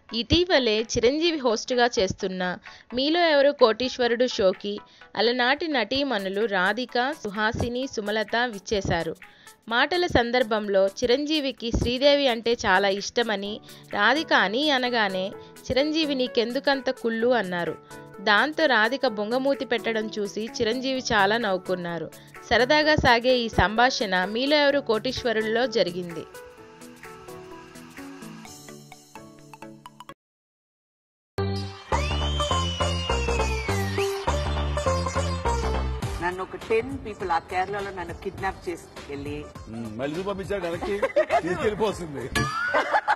ఇటీవలే చిరంజీవి హోస్టుగా చేస్తున్న మీలో ఎవరు కోటీశ్వరుడు షోకి అలనాటి నటీమణులు రాధిక సుహాసిని సుమలత విచ్చేశారు మాటల సందర్భంలో చిరంజీవికి శ్రీదేవి అంటే చాలా ఇష్టమని రాధిక అని అనగానే చిరంజీవి నీకెందుకంత కుళ్ళు అన్నారు దాంతో రాధిక బొంగమూతి పెట్టడం చూసి చిరంజీవి చాలా నవ్వుకున్నారు సరదాగా సాగే ఈ సంభాషణ మీలో ఎవరు కోటీశ్వరుల్లో జరిగింది నన్ను ఒక టెన్ పీపుల్ ఆ కేరళలో నన్ను కిడ్నాప్ చేసి వెళ్ళి మళ్ళీ పంపించాడు వెనక్కి తీసుకెళ్ళిపోతుంది